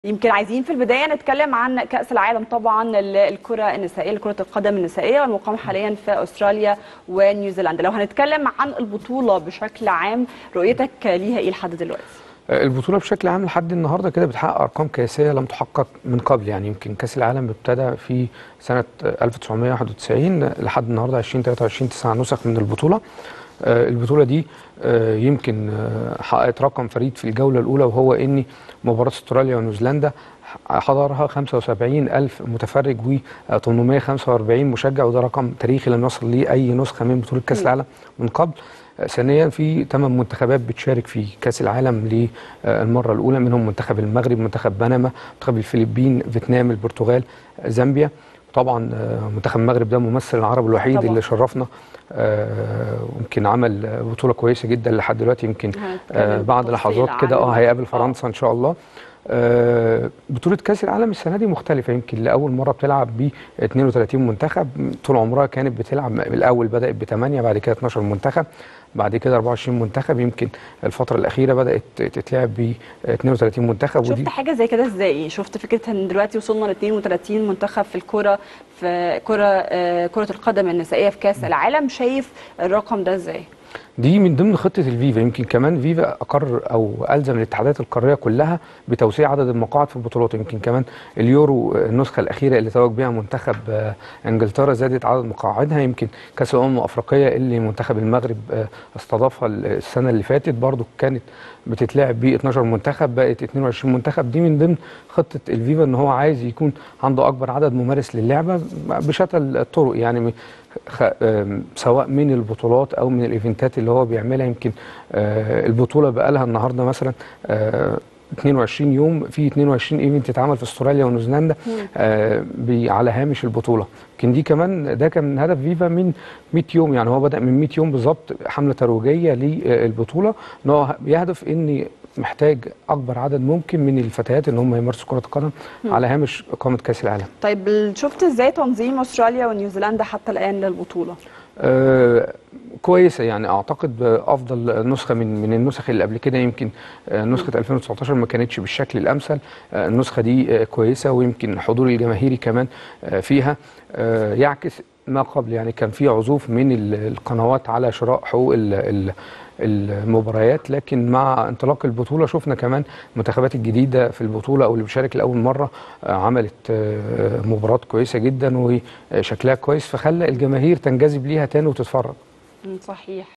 يمكن عايزين في البدايه نتكلم عن كاس العالم طبعا للكره النسائيه لكره القدم النسائيه والمقام حاليا في استراليا ونيوزيلندا لو هنتكلم عن البطوله بشكل عام رؤيتك ليها ايه لحد دلوقتي البطوله بشكل عام لحد النهارده كده بتحقق ارقام قياسيه لم تحقق من قبل يعني يمكن كاس العالم ابتدى في سنه 1991 لحد النهارده 2023 تسع نسخ من البطوله البطوله دي يمكن حققت رقم فريد في الجوله الاولى وهو ان مباراه استراليا ونيوزيلندا حضرها 75 ألف متفرج و 845 مشجع وده رقم تاريخي لم يصل ليه أي نسخة من بطولة كأس العالم من قبل ثانيا في ثمان منتخبات بتشارك في كأس العالم للمرة الأولى منهم منتخب المغرب منتخب بنما منتخب الفلبين فيتنام البرتغال زامبيا طبعا منتخب المغرب ده ممثل العرب الوحيد طبعا. اللي شرفنا يمكن عمل بطوله كويسه جدا لحد دلوقتي يمكن بعد لحظات كده اه هيقابل فرنسا ان شاء الله بطولة كأس العالم السنة دي مختلفة يمكن لأول مرة بتلعب ب 32 منتخب طول عمرها كانت بتلعب الأول بدأت ب 8 بعد كده 12 منتخب بعد كده 24 منتخب يمكن الفترة الأخيرة بدأت تتلعب ب 32 منتخب شفت ودي حاجة زي كده ازاي؟ شفت فكرة ان دلوقتي وصلنا ل 32 منتخب في الكرة في كرة كرة القدم النسائية في كأس العالم شايف الرقم ده ازاي؟ دي من ضمن خطه الفيفا يمكن كمان فيفا اقر او الزم الاتحادات القاريه كلها بتوسيع عدد المقاعد في البطولات يمكن كمان اليورو النسخه الاخيره اللي توج بها منتخب انجلترا زادت عدد مقاعدها يمكن كاس الامم الافريقيه اللي منتخب المغرب استضافها السنه اللي فاتت برضو كانت بتتلعب ب 12 منتخب بقت 22 منتخب دي من ضمن خطه الفيفا ان هو عايز يكون عنده اكبر عدد ممارس للعبه بشتى الطرق يعني سواء من البطولات او من الايفنتات اللي هو بيعملها يمكن البطوله بقى لها النهارده مثلا 22 يوم في 22 ايفنت اتعمل في استراليا ونيوزيلندا آه على هامش البطوله يمكن دي كمان ده كان هدف فيفا من 100 يوم يعني هو بدا من 100 يوم بالظبط حمله ترويجيه للبطوله ان هو بيهدف ان محتاج اكبر عدد ممكن من الفتيات ان هم يمارسوا كره القدم على هامش اقامه كاس العالم. طيب شفت ازاي تنظيم استراليا ونيوزيلندا حتى الان للبطوله؟ آه كويسه يعني اعتقد افضل نسخه من من النسخ اللي قبل كده يمكن نسخه 2019 ما كانتش بالشكل الامثل النسخه دي كويسه ويمكن الحضور الجماهيري كمان فيها يعكس ما قبل يعني كان في عزوف من القنوات على شراء حقوق المباريات لكن مع انطلاق البطوله شفنا كمان المنتخبات الجديده في البطوله او اللي بتشارك لاول مره عملت مباراه كويسه جدا وشكلها كويس فخلى الجماهير تنجذب ليها تاني وتتفرج صحيح